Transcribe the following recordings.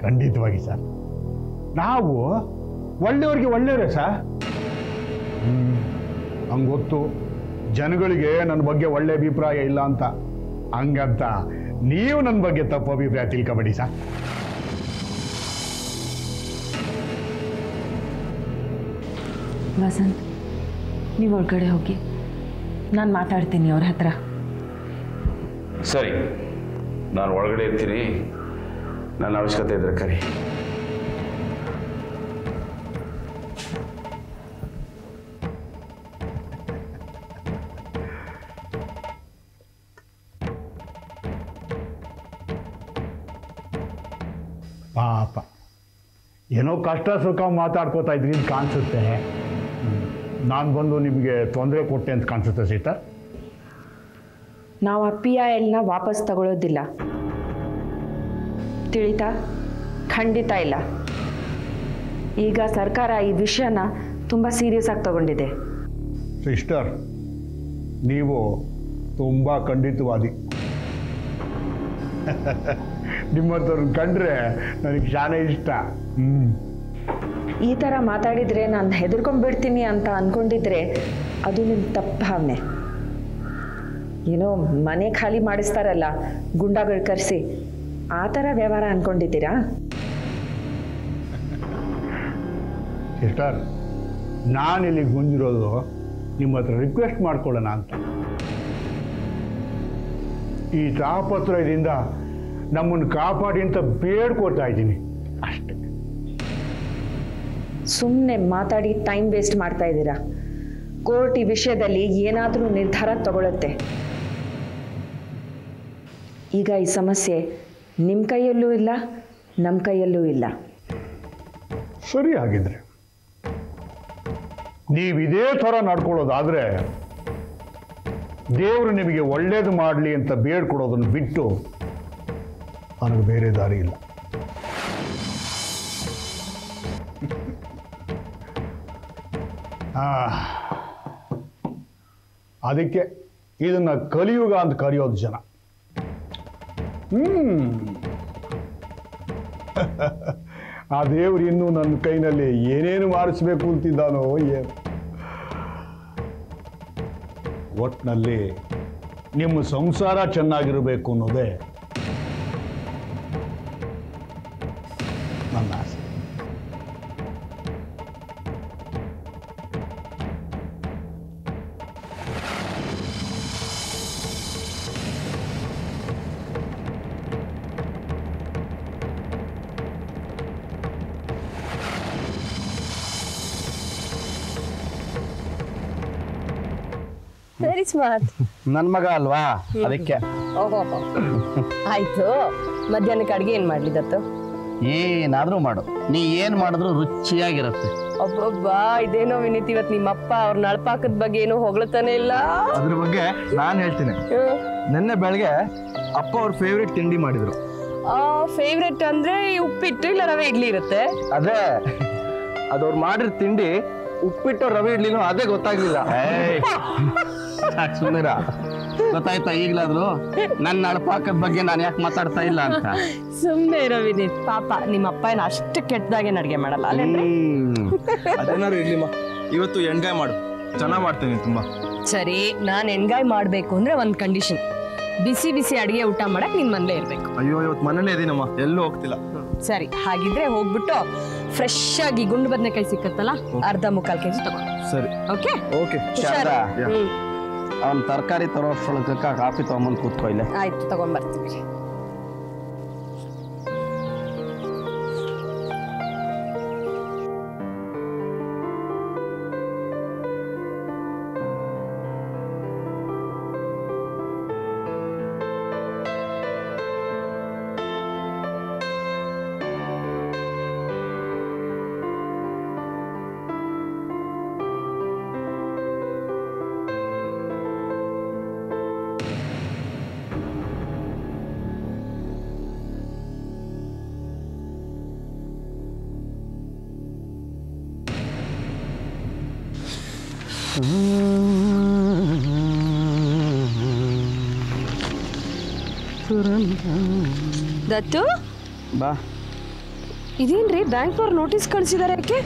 ಖಂಡಿತವಾಗಿ ಸರ್ ನಾವು ಒಳ್ಳೆಯವ್ರಿಗೆ ಒಳ್ಳೆಯವರೇ ಸರ್ ಹ್ಮ್ ಹಂಗೆ ಗೊತ್ತು ಜನಗಳಿಗೆ ನನ್ನ ಬಗ್ಗೆ ಒಳ್ಳೆ ಅಭಿಪ್ರಾಯ ಇಲ್ಲ ಅಂತ ಹಂಗಂತ ನೀವು ನನ್ನ ಬಗ್ಗೆ ತಪ್ಪು ಅಭಿಪ್ರಾಯ ತಿಳ್ಕೊಬೇಡಿ ಸರ್ ವಸಂತ್ ನೀವು ಒಳಗಡೆ ಹೋಗಿ ನಾನು ಮಾತಾಡ್ತೀನಿ ಅವ್ರ ಹತ್ರ ಸರಿ ನಾನು ಒಳಗಡೆ ಇರ್ತೀನಿ ನನ್ನ ಅವಶ್ಯಕತೆ ಇದ್ರೆ ಕರಿ ಪಾಪ ಏನೋ ಕಷ್ಟ ಸುಖ ಮಾತಾಡ್ಕೋತಾ ಇದ್ರಿ ಅಂತ ಕಾಣಿಸುತ್ತೆ ನಾನು ಬಂದು ನಿಮಗೆ ತೊಂದರೆ ಕೊಟ್ಟೆ ಅಂತ ಕಾಣಿಸುತ್ತೆ ಸೀತಾ ನಾವು ಆ ಪಿ ಐ ಎಲ್ನ ವಾಪಸ್ ತಗೊಳ್ಳೋದಿಲ್ಲ ತಿಳಿತಾ ಖಂಡಿತ ಇಲ್ಲ ಈಗ ಸರ್ಕಾರ ಈ ವಿಷಯನ ತುಂಬ ಸೀರಿಯಸ್ ಆಗಿ ತಗೊಂಡಿದೆ ಸಿಸ್ಟರ್ ನೀವು ತುಂಬ ಖಂಡಿತವಾದಿ ನಿಮ್ಮಂಥವ್ರನ್ನ ಕಂಡ್ರೆ ನನಗೆ ಶಾನೆ ಇಷ್ಟ ಹ್ಞೂ ಈ ಥರ ಮಾತಾಡಿದರೆ ನಾನು ಹೆದರ್ಕೊಂಡ್ಬಿಡ್ತೀನಿ ಅಂತ ಅಂದ್ಕೊಂಡಿದ್ರೆ ಅದು ನಿಮ್ಮ ತಪ್ಪು ಭಾವನೆ ಏನೋ ಮನೆ ಖಾಲಿ ಮಾಡಿಸ್ತಾರಲ್ಲ ಗುಂಡಾಗಳು ಕರೆಸಿ ಆ ಥರ ವ್ಯವಹಾರ ಅಂದ್ಕೊಂಡಿದ್ದೀರಾ ಸಿಸ್ಟರ್ ನಾನು ಇಲ್ಲಿಗೆ ಬಂದಿರೋದು ನಿಮ್ಮ ಹತ್ರ ರಿಕ್ವೆಸ್ಟ್ ಮಾಡ್ಕೊಳ್ಳೋಣ ಅಂತ ಈ ತಾಪತ್ರಯದಿಂದ ನಮ್ಮನ್ನು ಕಾಪಾಡಿ ಅಂತ ಬೇಡ್ಕೊಳ್ತಾ ಇದ್ದೀನಿ ಅಷ್ಟೇ ಸುಮ್ಮನೆ ಮಾತಾಡಿ ಟೈಮ್ ವೇಸ್ಟ್ ಮಾಡ್ತಾ ಇದ್ದೀರಾ ಕೋರ್ಟ್ ಈ ವಿಷಯದಲ್ಲಿ ಏನಾದರೂ ನಿರ್ಧಾರ ತಗೊಳುತ್ತೆ ಈಗ ಈ ಸಮಸ್ಯೆ ನಿಮ್ಮ ಕೈಯಲ್ಲೂ ಇಲ್ಲ ನಮ್ಮ ಕೈಯಲ್ಲೂ ಇಲ್ಲ ಸರಿ ಆಗಿದ್ರೆ ನೀವು ಇದೇ ಥರ ನಡ್ಕೊಳ್ಳೋದಾದ್ರೆ ದೇವರು ನಿಮಗೆ ಒಳ್ಳೇದು ಮಾಡಲಿ ಅಂತ ಬೇಡ್ಕೊಡೋದನ್ನು ಬಿಟ್ಟು ನನಗೆ ಬೇರೆ ದಾರಿ ಇಲ್ಲ ಆ, ಅದಕ್ಕೆ ಇದನ್ನ ಕಲಿಯುಗ ಅಂತ ಕರೆಯೋದು ಜನ ಹ್ಮ್ ಆ ದೇವ್ರು ಇನ್ನೂ ನನ್ನ ಕೈನಲ್ಲಿ ಏನೇನು ಮಾಡಿಸ್ಬೇಕು ಅಂತಿದ್ದಾನೋ ಏನು ಒಟ್ಟಿನಲ್ಲಿ ನಿಮ್ಮ ಸಂಸಾರ ಚೆನ್ನಾಗಿರಬೇಕು ಅನ್ನೋದೇ ನನ್ನ ಆಸೆ ವೆರಿ ಸ್ಮಾರ್ಟ್ ನನ್ನ ಮಗ ಅಲ್ವಾ ಅದಕ್ಕೆ ಓಹೋ ಆಯ್ತು ಮಧ್ಯಾಹ್ನಕ್ಕೆ ಅಡುಗೆ ಏನು ಮಾಡ್ಲಿ ದತ್ತು ಏನಾದ್ರೂ ಮಾಡು ನೀ ಏನ್ ಮಾಡಿದ್ರು ರುಚಿಯಾಗಿರುತ್ತೆ ಒಬ್ಬೊಬ್ಬಾ ಇದೇನೋ ವಿನೀತ್ ಇವತ್ತು ನಿಮ್ಮಪ್ಪ ಅವ್ರ ನಳಪಾಕದ ಬಗ್ಗೆ ಏನೋ ಹೊಗಳ್ತಾನೆ ಇಲ್ಲ ಅದ್ರ ಬಗ್ಗೆ ನಾನು ಹೇಳ್ತೀನಿ ನಿನ್ನೆ ಬೆಳಗ್ಗೆ ಅಪ್ಪ ಅವ್ರ ಫೇವ್ರೆಟ್ ತಿಂಡಿ ಮಾಡಿದ್ರು ಫೇವ್ರೆಟ್ ಅಂದ್ರೆ ಈ ಉಪ್ಪಿಟ್ಟು ಇಲ್ಲ ರವೆ ಇಡ್ಲಿ ಇರುತ್ತೆ ಅದೇ ಅದವ್ರು ಮಾಡಿರೋ ತಿಂಡಿ ಉಪ್ಪಿಟ್ಟು ರವೆ ಇಡ್ಲಿನೂ ಅದೇ ಗೊತ್ತಾಗ್ಲಿಲ್ಲ ಸುಮ್ಮನಿರ ಗೊತ್ತಾಯ್ತಾ ಈಗ್ಲಾದ್ರು ನನ್ನ ನಳಪಾಕದ ಬಗ್ಗೆ ನಾನು ಯಾಕೆ ಮಾತಾಡ್ತಾ ಇಲ್ಲ ಅಂತ ಸುಮ್ಮನೆ ಇರೋ ವಿನೀತ್ ಪಾಪ ನಿಮ್ಮಪ್ಪ ಏನು ಅಷ್ಟು ಕೆಟ್ಟದಾಗೆ ಅಡುಗೆ ಮಾಡಲ್ಲ ಅಲ್ಲೇನ್ರಿ ಹ್ಮ್. ಅದೇನಾದ್ರು ಇರ್ಲಿಮ್ಮ ಇವತ್ತು ಎಣ್ಗಾಯ್ ಮಾಡು ಚೆನ್ನಾಗಿ ಮಾಡ್ತೀನಿ ತುಂಬಾ ಸರಿ ನಾನು ಎಣ್ಗಾಯ್ ಮಾಡಬೇಕು ಅಂದ್ರೆ ಒಂದು ಕಂಡೀಷನ್ ಬಿಸಿ ಬಿಸಿ ಅಡುಗೆ ಊಟ ಮಾಡಕ್ ನಿನ್ ಮನೇಲೇ ಇರ್ಬೇಕು ಅಯ್ಯೋ ಇವತ್ತು ಮನೇಲೇ ಇದೀನಮ್ಮ ಎಲ್ಲೂ ಹೋಗ್ತಿಲ್ಲ ಸರಿ ಹಾಗಿದ್ರೆ ಹೋಗ್ಬಿಟ್ಟು ಫ್ರೆಶ್ ಆಗಿ ಗುಂಡು ಬದನೆಕಾಯಿ ಸಿಕ್ಕತ್ತಲ್ಲ ಅರ್ಧ ಮುಕ್ಕಾಲ್ ಕೆಜಿ ತಗೊಂಡು ಸರಿ ಓಕೆ ಓಕೆ ಶಾರದಾ ಹ್ಮ್ ಅವ್ನ ತರಕಾರಿ ತರೋಷ್ಟ್ರೊಳಗ ಕಾಫಿ ತಗೊಂಬಂದು ಕೂತ್ಕೊ ಇಲ್ಲೇ ಆಯ್ತು ತಗೊಂಡ್ಬರ್ತೀವಿ ದತ್ತು ಬಾ ಇದೇನ್ರಿ ಬ್ಯಾಂಕ್ನವ್ರು ನೋಟಿಸ್ ಕಳಿಸಿದಾರೆ ಯಾಕೆ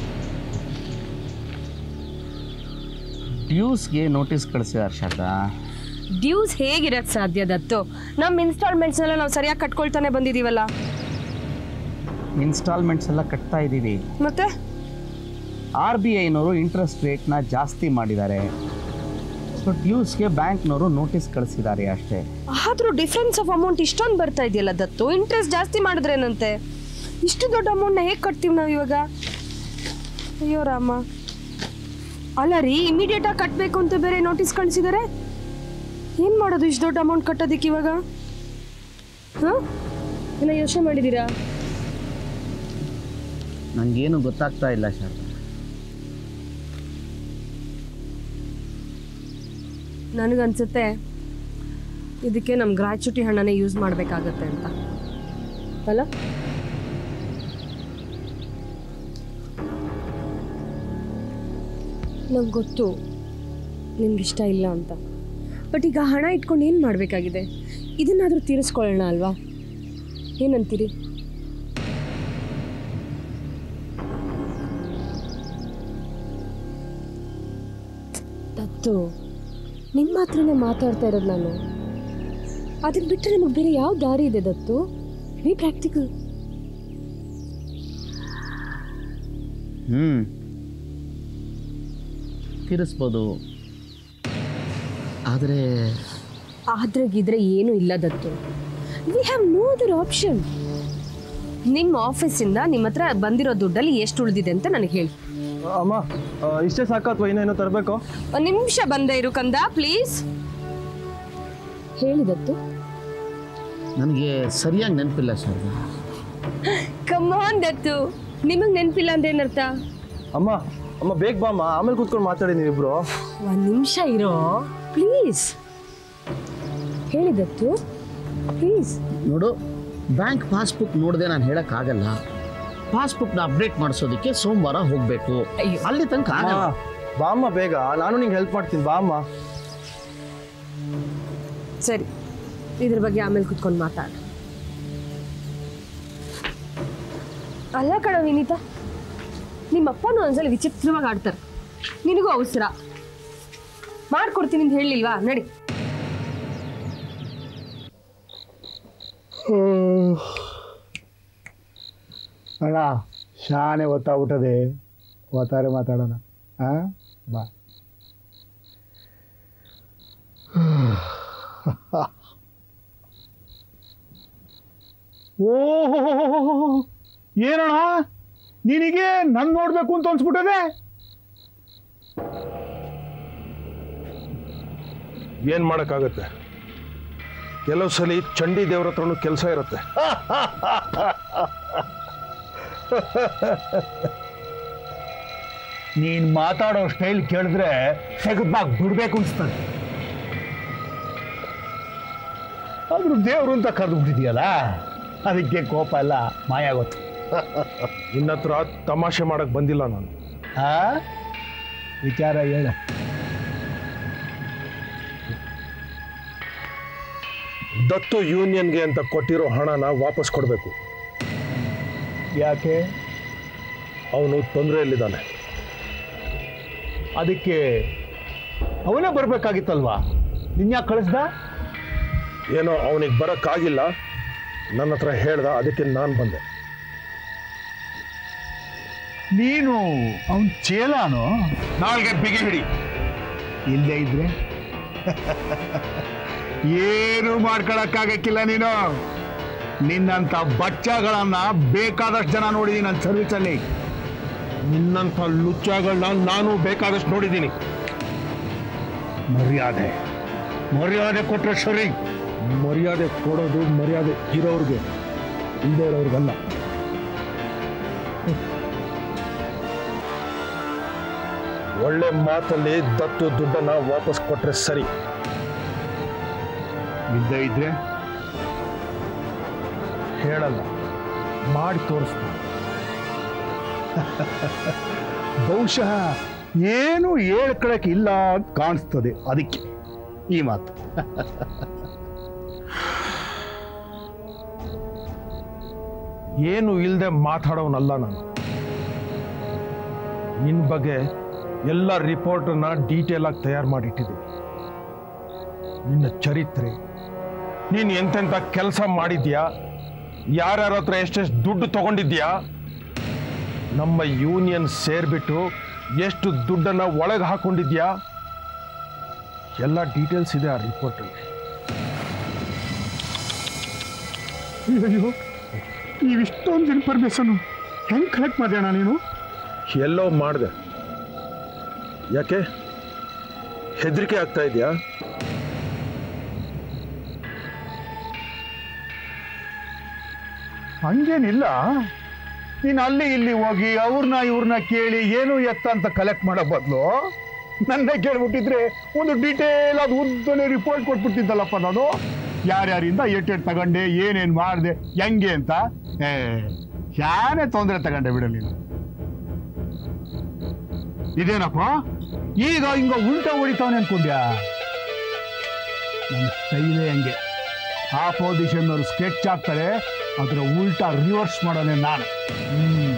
ಡ್ಯೂಸ್ಗೆ ನೋಟಿಸ್ ಕಳಿಸಿದಾರೆ ಶಾರದಾ ಡ್ಯೂಸ್ ಹೇಗಿರಕ್ ಸಾಧ್ಯ ದತ್ತು ನಮ್ಮ ಇನ್ಸ್ಟಾಲ್ಮೆಂಟ್ಸ್ನೆಲ್ಲ ನಾವು ಸರಿಯಾಗಿ ಕಟ್ಕೊಳ್ತಾನೆ ಬಂದಿದೀವಲ್ಲ ಇನ್ಸ್ಟಾಲ್ಮೆಂಟ್ಸ್ ಎಲ್ಲ ಕಟ್ತಾ ಇದ್ದೀವಿ ಮತ್ತೆ ಆರ್ ಬಿ ಐನವರು ಇಂಟ್ರೆಸ್ಟ್ ರೇಟ್ನ ಜಾಸ್ತಿ ಮಾಡಿದ್ದಾರೆ ಸೊ ಡ್ಯೂಸ್ಗೆ ಬ್ಯಾಂಕ್ನವರು ನೋಟಿಸ್ ಕಳಿಸಿದ್ದಾರೆ ಅಷ್ಟೇ ಆದ್ರೂ ಡಿಫ್ರೆನ್ಸ್ ಆಫ್ ಅಮೌಂಟ್ ಇಷ್ಟೊಂದು ಬರ್ತಾ ಇದೆಯಲ್ಲ ದತ್ತು ಇಂಟ್ರೆಸ್ಟ್ ಜಾಸ್ತಿ ಮಾಡಿದ್ರೇನಂತೆ ಇಷ್ಟು ದೊಡ್ಡ ಅಮೌಂಟ್ನ ಹೇಗೆ ಕಟ್ತೀವಿ ನಾವು ಇವಾಗ ಅಯ್ಯೋ ರಾಮ ಅಲ್ಲ ರೀ ಇಮಿಡಿಯೇಟಾಗಿ ಕಟ್ಟಬೇಕು ಅಂತ ಬೇರೆ ನೋಟಿಸ್ ಕಳಿಸಿದ್ದಾರೆ ಏನು ಮಾಡೋದು ಇಷ್ಟು ದೊಡ್ಡ ಅಮೌಂಟ್ ಕಟ್ಟೋದಕ್ಕೆ ಇವಾಗ ಹಾಂ ಎಲ್ಲ ಯೋಚನೆ ಮಾಡಿದ್ದೀರಾ ನನಗೇನು ಗೊತ್ತಾಗ್ತಾ ಇಲ್ಲ ಶಾರದಾ ನನಗನ್ಸುತ್ತೆ ಇದಕ್ಕೆ ನಮ್ಮ ಗ್ರಾಚ್ಯುಟಿ ಹಣನೇ ಯೂಸ್ ಮಾಡಬೇಕಾಗತ್ತೆ ಅಂತ ಅಲ್ಲ ನಂಗೆ ಗೊತ್ತು ನಿಮ್ಗೆ ಇಷ್ಟ ಇಲ್ಲ ಅಂತ ಬಟ್ ಈಗ ಹಣ ಇಟ್ಕೊಂಡು ಏನು ಮಾಡಬೇಕಾಗಿದೆ ಇದನ್ನಾದರೂ ತೀರಿಸ್ಕೊಳ್ಳೋಣ ಅಲ್ವಾ ಏನಂತೀರಿ ದತ್ತು ನಿಮ್ಮ ಹತ್ರನೇ ಮಾತಾಡ್ತಾ ಇರೋದು ನಾನು ಅದನ್ನ ಬಿಟ್ಟರೆ ನಮಗೆ ಬೇರೆ ಯಾವ ದಾರಿ ಇದೆ ದತ್ತು ಬಿ ಪ್ರಾಕ್ಟಿಕಲ್ ಹ್ಞೂ ತೀರಿಸ್ಬೋದು ಆದರೆ ಆದ್ರೆ ಗಿದ್ರೆ ಏನೂ ಇಲ್ಲ Dattu we have no other option ನಿಮ್ಮ ಆಫೀಸಿಂದ ನಿಮ್ಮ ಹತ್ರ ಬಂದಿರೋ ದುಡ್ಡಲ್ಲಿ ಎಷ್ಟು ಉಳಿದಿದೆ ಅಂತ ನನಗೆ ಹೇಳಿ ಅಮ್ಮ ಆ, ಇಷ್ಟೇ ಸಾಕು ಅಥವಾ ಇನ್ನೇನೋ ತರಬೇಕು ಒಂದು ನಿಮಿಷ ಬಂದೆ ಇರು ಕಂದ ಪ್ಲೀಸ್ ಹೇಳಿ ದತ್ತು ನನಗೆ ಸರಿಯಾಗಿ ನೆನಪಿಲ್ಲ ಶಾರದಾ ಕಮಾನ್ ದತ್ತು ನಿಮಗೆ ನೆನಪಿಲ್ಲ ಅಂದ್ರೆ ಏನರ್ಥ ಅಮ್ಮ ಅಮ್ಮ ಬೇಗ ಬಾಮ್ಮ ಆಮೇಲೆ ಕೂತ್ಕೊಂಡು ಮಾತಾಡಿ ನೀವಿಬ್ರು ಒಂದು ನಿಮಿಷ ಇರೋ ಪ್ಲೀಸ್ ಹೇಳಿ ದತ್ತು ಪ್ಲೀಸ್ ನೋಡು ಬ್ಯಾಂಕ್ ಪಾಸ್ಬುಕ್ ನೋಡದೆ ನಾನು ಹೇಳೋಕ್ಕಾಗಲ್ಲ ಪಾಸ್ಬುಕ್ನ ಅಪ್ಡೇಟ್ ಮಾಡಿಸೋದಕ್ಕೆ ಸೋಮವಾರ ಹೋಗಬೇಕು ಅಯ್ಯೋ. ಅಲ್ಲಿ ತನಕ ಆಗಲ್ಲ ಬಾಮ್ಮ ಬೇಗ ನಾನು ನಿಂಗೆ ಹೆಲ್ಪ್ ಮಾಡ್ತೀನಿ ಬಾಮ್ಮ ಸರಿ ಇದ್ರ ಬಗ್ಗೆ ಆಮೇಲೆ ಕುತ್ಕೊಂಡು ಮಾತಾಡ ಅಲ್ಲ ಕಣ ವಿನೀತಾ ನಿಮ್ಮ ಅಪ್ಪನೂ ಒಂದ್ಸಲ ವಿಚಿತ್ರವಾಗಿ ಆಡ್ತಾರೆ ನಿನಗೂ ಅವಸರ ಮಾಡ್ಕೊಡ್ತೀನಿ ಅಂತ ಹೇಳಿಲ್ವಾ ನಡಿ ಅಣ್ಣ ಶಾನೆ ಗೊತ್ತಾಗ್ಬಿಟ್ಟದೆ ಓತಾರೆ ಮಾತಾಡೋಣ ಹಾಂ ಬಾ ಓಹೋ ಏನಣ್ಣ ನಿನಗೆ ನನ್ ನೋಡ್ಬೇಕು ಅಂತ ಅನ್ಸ್ಬಿಟ್ಟದೆ ಏನ್ ಮಾಡಕ್ಕಾಗತ್ತೆ ಕೆಲವು ಸಲ ಚಂಡಿ ದೇವ್ರ ಹತ್ರನೂ ಕೆಲಸ ಇರುತ್ತೆ ನೀನ್ ಮಾತಾಡೋ ಸ್ಟೈಲ್ ಕೇಳಿದ್ರೆ ತೆಗೆದ್ನಾಗ ಬಿಡ್ಬೇಕು ಅನ್ಸ್ತದೆ ಆದ್ರೂ ದೇವ್ರು ಅಂತ ಕರೆದು ಬಿಟ್ಟಿದೆಯಲ್ಲ ಅದಕ್ಕೆ ಕೋಪ ಎಲ್ಲ ಮಾಯ ಗೊತ್ತು ನಿನ್ನ ಹತ್ರ ತಮಾಷೆ ಮಾಡಕ್ ಬಂದಿಲ್ಲ ನಾನು ಆ ವಿಚಾರ ಹೇಳ ದತ್ತು ಯೂನಿಯನ್ಗೆ ಅಂತ ಕೊಟ್ಟಿರೋ ಹಣನ ವಾಪಸ್ ಕೊಡಬೇಕು ಯಾಕೆ ಅವನು ತೊಂದರೆಯಲ್ಲಿದ್ದಾನೆ ಅದಕ್ಕೆ ಅವನೇ ಬರ್ಬೇಕಾಗಿತ್ತಲ್ವಾ ನಿನ್ಯಾಕೆ ಕಳಿಸ್ದ ಏನೋ ಅವನಿಗೆ ಬರಕ್ಕಾಗಿಲ್ಲ ನನ್ನ ಹತ್ರ ಹೇಳ್ದ ಅದಕ್ಕೆ ನಾನು ಬಂದೆ ನೀನು ಅವನ್ ಚೇಲಾನು ನಾಳೆಗೆ ಬಿಗಿ ಹಿಡಿ ಇಲ್ಲೇ ಇದ್ರೆ ಏನು ಮಾಡ್ಕೊಳಕ್ಕಾಗಕ್ಕಿಲ್ಲ ನೀನು ನಿನ್ನಂತ ಬಚ್ಚಗಳನ್ನ ಬೇಕಾದಷ್ಟು ಜನ ನೋಡಿದೀನಿ ನನ್ನ ಸರ್ವಿಸಲ್ಲಿ ನಿನ್ನಂಥ ಲುಚ್ಚಾಗಳನ್ನ ನಾನು ಬೇಕಾದಷ್ಟು ನೋಡಿದ್ದೀನಿ ಮರ್ಯಾದೆ ಮರ್ಯಾದೆ ಕೊಟ್ರೆ ಸರಿ ಮರ್ಯಾದೆ ಕೊಡೋದು ಮರ್ಯಾದೆ ಇರೋರ್ಗೆ ಇಲ್ಲದೆ ಇರೋರ್ಗಲ್ಲ ಒಳ್ಳೆ ಮಾತಲ್ಲಿ ದತ್ತು ದುಡ್ಡನ್ನ ವಾಪಸ್ ಕೊಟ್ರೆ ಸರಿ ಇದ್ದೇ ಇದ್ರೆ ಹೇಳಲ್ಲ ಮಾಡಿ ತೋರಿಸ್ತೀನಿ ಬಹುಶಃ ಏನು ಹೇಳ್ಕೊಳಕ್ ಇಲ್ಲ ಅಂತ ಕಾಣಿಸ್ತದೆ ಅದಕ್ಕೆ ಈ ಮಾತು ಏನು ಇಲ್ಲದೆ ಮಾತಾಡೋನಲ್ಲ ನಾನು ನಿನ್ನ ಬಗ್ಗೆ ಎಲ್ಲ ರಿಪೋರ್ಟನ್ನ ಡೀಟೇಲ್ ಆಗಿ ತಯಾರು ಮಾಡಿಟ್ಟಿದ್ದೀನಿ ನಿನ್ನ ಚರಿತ್ರೆ ನೀನು ಎಂತೆಂಥ ಕೆಲಸ ಮಾಡಿದ್ಯಾ ಯಾರ್ಯಾರ ಹತ್ರ ಎಷ್ಟೆಷ್ಟು ದುಡ್ಡು ತಗೊಂಡಿದ್ಯಾ ನಮ್ಮ ಯೂನಿಯನ್ ಸೇರ್ಬಿಟ್ಟು ಎಷ್ಟು ದುಡ್ಡನ್ನ ಒಳಗೆ ಹಾಕೊಂಡಿದ್ಯಾ ಎಲ್ಲ ಡೀಟೇಲ್ಸ್ ಇದೆ ಆ ರಿಪೋರ್ಟಲ್ಲಿ ಅಯ್ಯೋ ನೀವಿಷ್ಟೊಂದು ಇನ್ಫಾರ್ಮೇಶನ್ ಹೆಂಗೆ ಕಲೆಕ್ಟ್ ಮಾಡ್ಯಾಣ ನೀನು ಎಲ್ಲೋ ಮಾಡಿದೆ ಯಾಕೆ ಹೆದರಿಕೆ ಆಗ್ತಾ ಇದೆಯಾ ಹಂಗೇನಿಲ್ಲ ನೀನು ಅಲ್ಲಿ ಇಲ್ಲಿ ಹೋಗಿ ಅವ್ರನ್ನ ಇವ್ರನ್ನ ಕೇಳಿ ಏನು ಎತ್ತ ಅಂತ ಕಲೆಕ್ಟ್ ಮಾಡೋ ಬದಲು ನನ್ನೇ ಕೇಳ್ಬಿಟ್ಟಿದ್ರೆ ಒಂದು ಡೀಟೇಲ್ ಅದು ಉದ್ದನೆ ರಿಪೋರ್ಟ್ ಕೊಟ್ಬಿಟ್ಟಿದ್ದಲ್ಲಪ್ಪ ನಾನು ಯಾರ್ಯಾರಿಂದ ಎಟ್ಟೆಟ್ಟು ತಗೊಂಡೆ ಏನೇನು ಮಾಡಿದೆ ಹೆಂಗೆ ಅಂತ ಏ ಯಾನೇ ತೊಂದರೆ ತಗೊಂಡೆ ಬಿಡು ನೀನು ಇದೇನಪ್ಪ ಈಗ ಹಿಂಗ ಉಲ್ಟಾ ಹೊಡಿತಾವನೆ ಅನ್ಕೊಂಡ್ಯಾ ನನ್ನ ಸ್ಟೈಲೇ ಹಂಗೆ ಆ ಪೊಸಿಷನ್ ಅವ್ರು ಸ್ಕೆಚ್ ಹಾಕ್ತಾರೆ ಅದರ ಉಲ್ಟಾ ರಿವರ್ಸ್ ಮಾಡೋನೆ ನಾನು ಹ್ಮ್.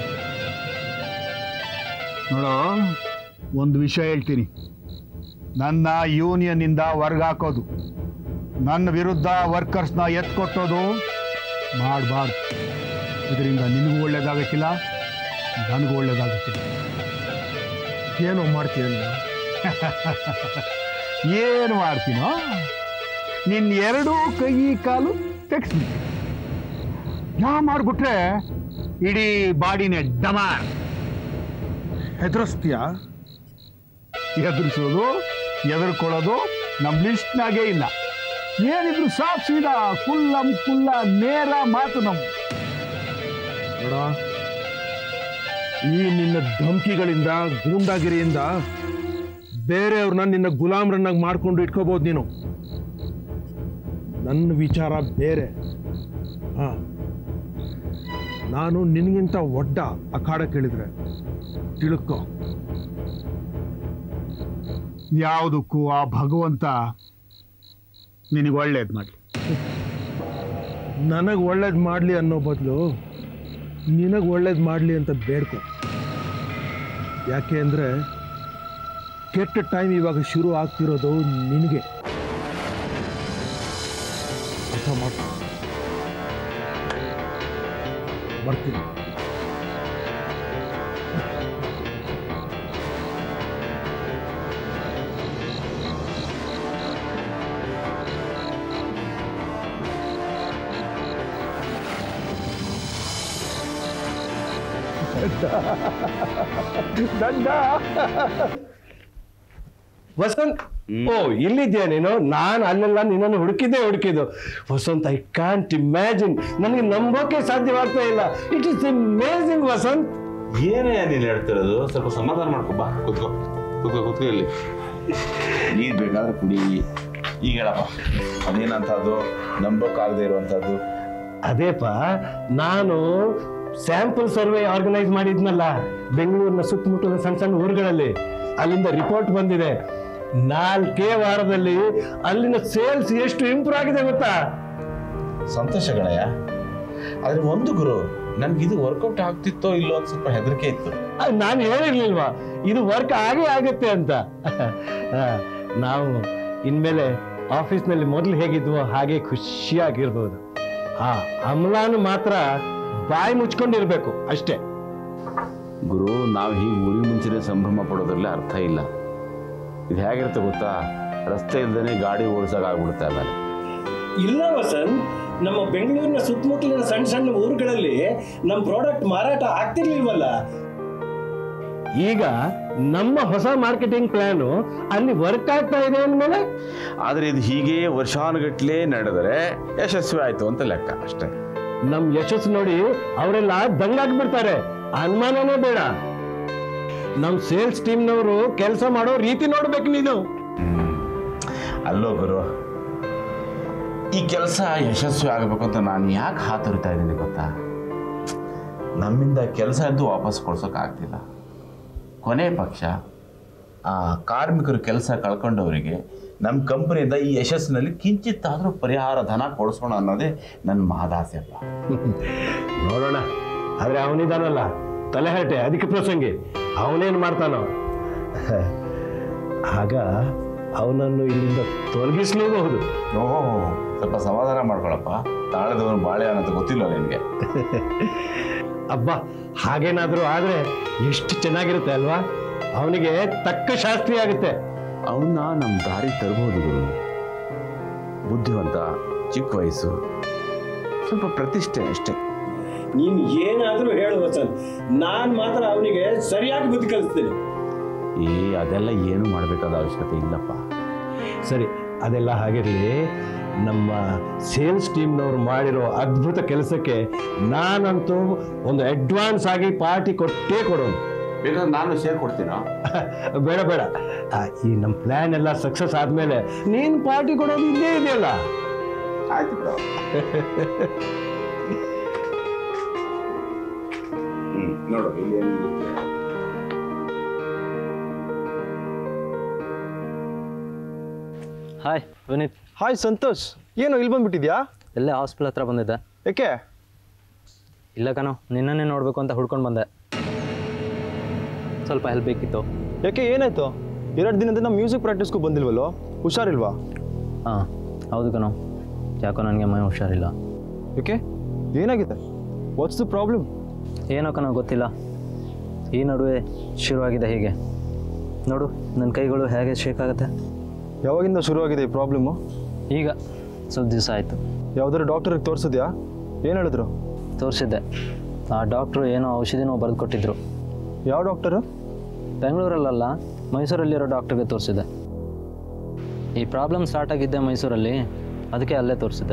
ನೋಡು ಒಂದು ವಿಷಯ ಹೇಳ್ತೀನಿ ನನ್ನ ಯೂನಿಯನ್ನಿಂದ ಹೊರ್ಗೆ ಹಾಕೋದು ನನ್ನ ವಿರುದ್ಧ ವರ್ಕರ್ಸ್ನ ಎತ್ಕೊಟ್ಟೋದು ಮಾಡಬಾರ್ದು ಇದರಿಂದ ನಿನಗೂ ಒಳ್ಳೇದಾಗಕ್ಕಿಲ್ಲ ನನಗೂ ಒಳ್ಳೇದಾಗಕ್ಕಿಲ್ಲ ಏನೋ ಮಾಡ್ತೀಯ ನೀನು ಏನು ಮಾಡ್ತೀನೋ ನಿನ್ನ ಎರಡೂ ಕೈ ಕಾಲು ತೆಗ್ಸ್ಬಿಡ್ತೀನಿ ಯಾ ಮಾಡ್ಬಿಟ್ರೆ ಇಡೀ ಬಾಡಿನೇ ಡಮಾರ್ ಹೆದರಿಸ್ತೀಯಾ ಎದುರಿಸೋದು ಎದುರ್ಕೊಳ್ಳೋದು ನಮ್ಮ ಲಿಸ್ಟ್ನಾಗೇ ಇಲ್ಲ ಏನಿದ್ರು ಸಾಫ್ ಸೀದಾ ಕುಲ್ಲಂ ಕುಲ್ಲ ನೇರ ಮಾತು ನಮ್ಮ ನೋಡ ಈ ನಿನ್ನ ಧಮಕಿಗಳಿಂದ ಗೂಂಡಾಗಿರಿಯಿಂದ ಬೇರೆಯವ್ರನ್ನ ನಿನ್ನ ಗುಲಾಮ್ರನ್ನಾಗಿ ಮಾಡ್ಕೊಂಡು ಇಟ್ಕೋಬಹುದು ನೀನು ನನ್ನ ವಿಚಾರ ಬೇರೆ ಹಾ ನಾನು ನಿನಗಿಂತ ಒಡ್ಡ ಅಖಾಡ ಕೇಳಿದ್ರೆ ತಿಳ್ಕೊ ಯಾವುದಕ್ಕೂ ಆ ಭಗವಂತ ನಿನಗೆ ಒಳ್ಳೇದು ಮಾಡಲಿ ನನಗೆ ಒಳ್ಳೇದು ಮಾಡಲಿ ಅನ್ನೋ ಬದಲು ನಿನಗೆ ಒಳ್ಳೇದು ಮಾಡಲಿ ಅಂತ ಬೇಡ್ಕೊ ಯಾಕೆ ಅಂದರೆ ಕೆಟ್ಟ ಟೈಮ್ ಇವಾಗ ಶುರು ಆಗ್ತಿರೋದು ನಿನಗೆ ಅರ್ಥ ಮಾಡ್ಕೊ ಬರ್ತೀನಿ ವಸಂತ್ ಓ ಇಲ್ಲಿದ್ಯಾ ನೀನು ನಾನು ಅಲ್ಲೆಲ್ಲ ನಿನ್ನನ್ನು ಹುಡುಕಿದ್ದೆ ಹುಡುಕಿದ್ದು ವಸಂತ್ ಐ ಕಾಂಟ್ ಇಮ್ಯಾಜಿನ್ ನನಗೆ ನಂಬೋಕೆ ಸಾಧ್ಯವಾಗ್ತಾ ಇಲ್ಲ ಇಟ್ ಇಸ್ ಅಮೇಸಿಂಗ್ ವಸಂತ್ ಏನೇ ನೀನು ಹೇಳ್ತಿರೋದು ಸ್ವಲ್ಪ ಸಮಾಧಾನ ಮಾಡ್ಕೊ ಬಾ ಕೂತ್ಕೋ ಕೂತ್ಕೋ ಕೂತ್ಕೋ ಇಲ್ಲಿ ನೀರು ಬೇಕಾದ್ರೆ ಕುಡಿ ಈಗ ಹೇಳಪ್ಪ ಅದೇನಂತದ್ದು ನಂಬೋಕ್ಕಾಗದೇ ಇರುವಂಥದ್ದು ಅದೇಪ ನಾನು ಸ್ಯಾಂಪಲ್ ಸರ್ವೆ ಆರ್ಗನೈಸ್ ಮಾಡಿದ್ನಲ್ಲ ಬೆಂಗಳೂರಿನ ಸುತ್ತಮುತ್ತಲ ಸಣ್ಣ ಸಣ್ಣ ಊರುಗಳಲ್ಲಿ ಅಲ್ಲಿಂದ ರಿಪೋರ್ಟ್ ಬಂದಿದೆ ನಾಲ್ಕೇ ವಾರದಲ್ಲಿ ಅಲ್ಲಿನ ಸೇಲ್ಸ್ ಎಷ್ಟು ಇಂಪ್ರೂವ್ ಆಗಿದೆ ಗೊತ್ತಾ ಸಂತೋಷ ಗಣಯ್ಯ ಆದ್ರೆ ಒಂದು ಗುರು ನನ್ಗೆ ಇದು ವರ್ಕೌಟ್ ಆಗ್ತಿತ್ತೋ ಇಲ್ಲೋ ಅಂತ ಸ್ವಲ್ಪ ಹೆದರಿಕೆ ಇತ್ತು ನಾನು ಹೇಳಿರ್ಲಿಲ್ವಾ ಇದು ವರ್ಕ್ ಆಗೇ ಆಗುತ್ತೆ ಅಂತ ಆ, ನಾವು ಇನ್ಮೇಲೆ ಆಫೀಸ್ನಲ್ಲಿ ಮೊದಲು ಹೇಗಿದ್ವೋ ಹಾಗೆ ಖುಷಿಯಾಗಿರ್ಬೋದು ಹಾ ಅಮ್ಲಾನು ಮಾತ್ರ ಬಾಯಿ ಮುಚ್ಕೊಂಡಿರ್ಬೇಕು ಅಷ್ಟೇ ಗುರು ನಾವು ಹೀಗೆ ಊರಿಗೆ ಮುಂಚೆನೆ ಸಂಭ್ರಮ ಪಡೋದ್ರಲ್ಲಿ ಅರ್ಥ ಇಲ್ಲ ಇದು ಹೇಗಿರುತ್ತೆ ಗೊತ್ತಾ ರಸ್ತೆ ಇಲ್ದೇನೆ ಗಾಡಿ ಓಡಿಸೋಕ್ಕಾಗ್ಬಿಡುತ್ತೆ ಆಮೇಲೆ ಇಲ್ಲ ವಸಂತ್ ನಮ್ಮ ಬೆಂಗಳೂರಿನ ಸುತ್ತಮುತ್ತಲಿನ ಸಣ್ಣ ಸಣ್ಣ ಊರುಗಳಲ್ಲಿ ನಮ್ಮ ಪ್ರಾಡಕ್ಟ್ ಮಾರಾಟ ಆಗ್ತಿರ್ಲಿಲ್ವಲ್ಲ ಈಗ ನಮ್ಮ ಹೊಸ ಮಾರ್ಕೆಟಿಂಗ್ ಪ್ಲಾನು ಅಲ್ಲಿ ವರ್ಕ್ ಆಗ್ತಾ ಇದೆ ಅಂದಮೇಲೆ ಆದರೆ ಇದು ಹೀಗೆ ವರ್ಷಾನುಗಟ್ಲೆ ನಡೆದರೆ ಯಶಸ್ವಿ ಆಯ್ತು ಅಂತ ಲೆಕ್ಕ ಅಷ್ಟೇ ನಮ್ ಯಶಸ್ಸು ನೋಡಿ ಅವರೆಲ್ಲ ದಂಗಾಗ್ಬಿಡ್ತಾರೆ ಅನುಮಾನನೇ ಬೇಡ ನಮ್ ಸೇಲ್ಸ್ ಟೀಮ್ನವರು ಕೆಲಸ ಮಾಡೋ ರೀತಿ ನೋಡ್ಬೇಕು ನೀನು ಅಲ್ಲೋ ಗುರು ಈ ಕೆಲಸ ಯಶಸ್ವಿ ಆಗಬೇಕು ಅಂತ ನಾನು ಯಾಕೆ ಹಾತೊರಿತಾ ಇದ್ದೀನಿ ಗೊತ್ತಾ ನಮ್ಮಿಂದ ಕೆಲಸ ಅಂತೂ ವಾಪಸ್ ಕೊಡ್ಸೋಕ್ಕಾಗ್ತಿಲ್ಲ ಕೊನೆ ಪಕ್ಷ ಆ ಕಾರ್ಮಿಕರು ಕೆಲಸ ಕಳ್ಕೊಂಡವರಿಗೆ ನಮ್ಮ ಕಂಪನಿಯಿಂದ ಈ ಯಶಸ್ಸಿನಲ್ಲಿ ಕಿಂಚಿತ್ತಾದರೂ ಪರಿಹಾರ ಧನ ಕೊಡಿಸೋಣ ಅನ್ನೋದೇ ನನ್ನ ಮಹದಾಸೆ ಅಪ್ಪ ನೋಡೋಣ ಆದ್ರೆ ಅವನಿದಾನಲ್ಲ ತಲೆಹರಟೆ ಅದಕ್ಕೆ ಪ್ರಸಂಗಿ ಅವನೇನು ಮಾಡ್ತಾನೋ ಆಗ ಅವನನ್ನು ಇಲ್ಲಿಂದ ತೊಲಗಿಸ್ಲೂಬಹುದು ಓಹೋ ಸ್ವಲ್ಪ ಸಮಾಧಾನ ಮಾಡ್ಕೊಳಪ್ಪ ತಾಳದವನು ಬಾಳೆ ಅನ್ನೋದು ಗೊತ್ತಿಲ್ಲ ನಿನಗೆ ಅಬ್ಬಾ ಹಾಗೇನಾದ್ರೂ ಆದ್ರೆ ಎಷ್ಟು ಚೆನ್ನಾಗಿರುತ್ತೆ ಅಲ್ವಾ ಅವನಿಗೆ ತಕ್ಕ ಶಾಸ್ತ್ರಿ ಆಗುತ್ತೆ ಅವನ್ನ ನಮ್ಮ ದಾರಿ ತರಬಹುದು ಗುರು ಬುದ್ಧಿವಂತ ಚಿಕ್ಕ ವಯಸ್ಸು ಸ್ವಲ್ಪ ಪ್ರತಿಷ್ಠೆ ಅಷ್ಟೇ ನೀನು ಏನಾದರೂ ಹೇಳು ವಸಂತ್ ನಾನು ಮಾತ್ರ ಅವನಿಗೆ ಸರಿಯಾಗಿ ಬುದ್ಧಿ ಕಲಿಸ್ತೀನಿ ಏ ಅದೆಲ್ಲ ಏನು ಮಾಡಬೇಕಾದ ಅವಶ್ಯಕತೆ ಇಲ್ಲಪ್ಪ ಸರಿ ಅದೆಲ್ಲ ಹಾಗಿರಲಿ ನಮ್ಮ ಸೇಲ್ಸ್ ಟೀಮ್ನವ್ರು ಮಾಡಿರೋ ಅದ್ಭುತ ಕೆಲಸಕ್ಕೆ ನಾನಂತೂ ಒಂದು ಅಡ್ವಾನ್ಸ್ ಆಗಿ ಪಾರ್ಟಿ ಕೊಟ್ಟೇ ಕೊಡೋನು ಬೇಕಾದ್ರೆ ನಾನು ಶೇರ್ ಕೊಡ್ತೀನೋ ಬೇಡ ಬೇಡ ಆ, ಈ ನಮ್ಮ ಪ್ಲಾನ್ ಎಲ್ಲ ಸಕ್ಸಸ್ ಆದ್ಮೇಲೆ ನೀನು ಪಾರ್ಟಿ ಕೊಡೋದು ಇದ್ದೇ ಇದೆಯಲ್ಲ ಆಯ್ತು ಬಿಡು ಹ್ಮ್ ನೋಡು ಇಲ್ಲಿ ಏನಿದೆ. ಹಾಯ್ ವಿನೀತ್ ಹಾಯ್ ಸಂತೋಷ್ ಏನು ಇಲ್ಲಿ ಬಂದ್ಬಿಟ್ಟಿದ್ಯಾ ಎಲ್ಲೇ ಹಾಸ್ಪಿಟಲ್ ಹತ್ರ ಬಂದಿದ್ದೆ ಯಾಕೆ ಇಲ್ಲ ಕಣೋ ನಿನ್ನನ್ನೇ ನೋಡಬೇಕು ಅಂತ ಹುಡ್ಕೊಂಡು ಬಂದೆ ಸ್ವಲ್ಪ ಹೆಲ್ಪ್ ಬೇಕಿತ್ತು ಯಾಕೆ ಏನಾಯ್ತು ಎರಡು ದಿನದಿಂದ ಮ್ಯೂಸಿಕ್ ಪ್ರಾಕ್ಟೀಸ್ಗೂ ಬಂದಿಲ್ವಲ್ಲೋ ಹುಷಾರಿಲ್ವಾ ಹಾಂ ಹೌದು ಕಣೋ ಯಾಕೋ ನನಗೆ ಮೈ ಹುಷಾರಿಲ್ಲ ಯಾಕೆ ಏನಾಗಿದೆ ವಾಟ್ಸ್ ದ ಪ್ರಾಬ್ಲಮ್ ಏನೋ ಕಣೋ ಗೊತ್ತಿಲ್ಲ ಈ ನಡುವೆ ಶುರುವಾಗಿದೆ ಹೀಗೆ ನೋಡು ನನ್ನ ಕೈಗಳು ಹೇಗೆ ಶೇಕ್ ಆಗುತ್ತೆ ಯಾವಾಗಿಂದ ಶುರುವಾಗಿದೆ ಈ ಪ್ರಾಬ್ಲಮ್ಮು ಈಗ ಸ್ವಲ್ಪ ದಿವಸ ಆಯಿತು ಯಾವ್ದಾದ್ರು ಡಾಕ್ಟರಿಗೆ ತೋರಿಸಿದ್ಯಾ ಏನು ಹೇಳಿದ್ರು ತೋರಿಸಿದ್ದೆ ಆ ಡಾಕ್ಟ್ರು ಏನೋ ಔಷಧಿನೂ ಬರೆದು ಕೊಟ್ಟಿದ್ರು ಯಾವ ಡಾಕ್ಟರು ಬೆಂಗಳೂರಲ್ಲ ಮೈಸೂರಲ್ಲಿರೋ ಡಾಕ್ಟ್ರಿಗೆ ತೋರಿಸಿದೆ ಈ ಪ್ರಾಬ್ಲಮ್ ಸ್ಟಾರ್ಟ್ ಆಗಿದ್ದೆ ಮೈಸೂರಲ್ಲಿ ಅದಕ್ಕೆ ಅಲ್ಲೇ ತೋರಿಸಿದ್ದೆ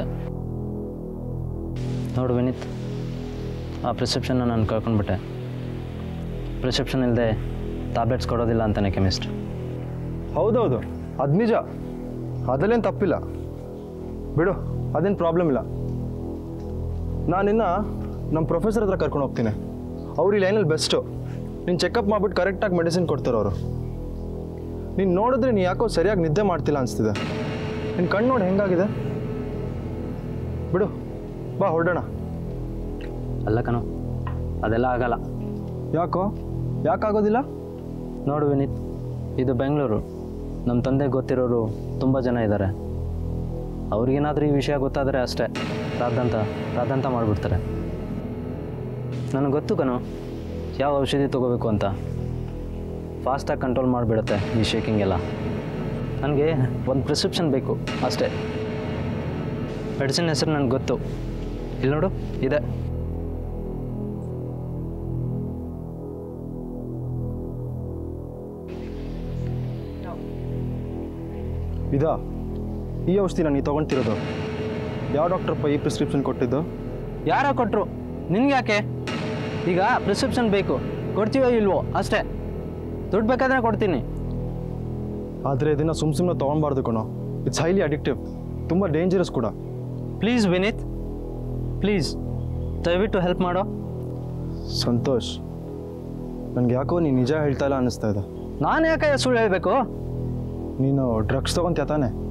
ನೋಡು ವಿನೀತ್ ಆ ಪ್ರಿಸ್ಕ್ರಿಪ್ಷನ್ನ ನಾನು ಕಳ್ಕೊಂಡ್ಬಿಟ್ಟೆ ಪ್ರಿಸ್ಕ್ರಿಪ್ಷನ್ ಇಲ್ಲದೆ ಟ್ಯಾಬ್ಲೆಟ್ಸ್ ಕೊಡೋದಿಲ್ಲ ಅಂತಾನೆ ಕೆಮಿಸ್ಟ್ ಹೌದೌದು ಅದು ನಿಜ ಅದರಲ್ಲೇನು ತಪ್ಪಿಲ್ಲ ಬಿಡು ಅದೇನು ಪ್ರಾಬ್ಲಮ್ ಇಲ್ಲ ನಾನಿನ್ನ ನಮ್ಮ ಪ್ರೊಫೆಸರ್ ಹತ್ರ ಕರ್ಕೊಂಡು ಹೋಗ್ತೀನಿ ಅವ್ರು ಈ ಲೈನಲ್ಲಿ ಬೆಸ್ಟು ನೀನು ಚೆಕಪ್ ಮಾಡ್ಬಿಟ್ಟು ಕರೆಕ್ಟಾಗಿ ಮೆಡಿಸಿನ್ ಕೊಡ್ತಾರೆ ಅವರು ನೀನು ನೋಡಿದ್ರೆ ನೀ ಯಾಕೋ ಸರಿಯಾಗಿ ನಿದ್ದೆ ಮಾಡ್ತಿಲ್ಲ ಅನಿಸ್ತಿದೆ ನಿನ್ನ ಕಣ್ಣು ನೋಡಿ ಹೆಂಗಾಗಿದೆ ಬಿಡು ಬಾ ಹೊರಡೋಣ ಅಲ್ಲ ಕಣೋ ಅದೆಲ್ಲ ಆಗಲ್ಲ ಯಾಕೋ ಯಾಕಾಗೋದಿಲ್ಲ ನೋಡು ವಿನೀತ್ ಇದು ಬೆಂಗಳೂರು ನಮ್ಮ ತಂದೆ ಗೊತ್ತಿರೋರು ತುಂಬ ಜನ ಇದ್ದಾರೆ ಅವ್ರಿಗೇನಾದರೂ ಈ ವಿಷಯ ಗೊತ್ತಾದರೆ ಅಷ್ಟೇ ರಾದಂತ ರಾದಂತ ಮಾಡಿಬಿಡ್ತಾರೆ ನನಗೆ ಗೊತ್ತು ಕಣೋ ಯಾವ ಔಷಧಿ ತೊಗೋಬೇಕು ಅಂತ ಫಾಸ್ಟಾಗಿ ಕಂಟ್ರೋಲ್ ಮಾಡಿಬಿಡುತ್ತೆ ಈ ಶೇಕಿಂಗ್ ಎಲ್ಲ ನನಗೆ ಒಂದು ಪ್ರಿಸ್ಕ್ರಿಪ್ಷನ್ ಬೇಕು ಅಷ್ಟೇ ಮೆಡಿಸಿನ್ ಹೆಸರು ನನಗೆ ಗೊತ್ತು ಇಲ್ಲಿ ನೋಡು ಇದೆ ಇದಾ ಈ ಔಷಧಿನ ನೀ ತೊಗೊಳ್ತಿರೋದು ಯಾವ ಡಾಕ್ಟ್ರಪ್ಪ ಈ ಪ್ರಿಸ್ಕ್ರಿಪ್ಷನ್ ಕೊಟ್ಟಿದ್ದು ಯಾರೋ ಕೊಟ್ಟರು ನಿನ್ಗೆ ಯಾಕೆ ಈಗ ಪ್ರಿಸ್ಕ್ರಿಪ್ಷನ್ ಬೇಕು ಕೊಡ್ತೀವೋ ಇಲ್ವೋ ಅಷ್ಟೇ ದುಡ್ಡು ಬೇಕಾದ್ರೆ ಕೊಡ್ತೀನಿ ಆದರೆ ಇದನ್ನು ಸುಮ್ಮ ಸುಮ್ಮನೆ ತೊಗೊಳ್ಬಾರ್ದು ಕಣೋ ಇಟ್ಸ್ ಹೈಲಿ ಅಡಿಕ್ಟಿವ್ ತುಂಬ ಡೇಂಜರಸ್ ಕೂಡ ಪ್ಲೀಸ್ ವಿನೀತ್ ಪ್ಲೀಸ್ ದಯವಿಟ್ಟು ಹೆಲ್ಪ್ ಮಾಡೋ ಸಂತೋಷ್ ನನಗೆ ಯಾಕೋ ನೀನು ನಿಜ ಹೇಳ್ತಾ ಇಲ್ಲ ಅನ್ನಿಸ್ತಾ ಇದೆ ನಾನು ಯಾಕೆ ಸುಳ್ಳು ಹೇಳಬೇಕು ನೀನು ಡ್ರಗ್ಸ್ ತೊಗೊಂತೀಯ ತಾನೆ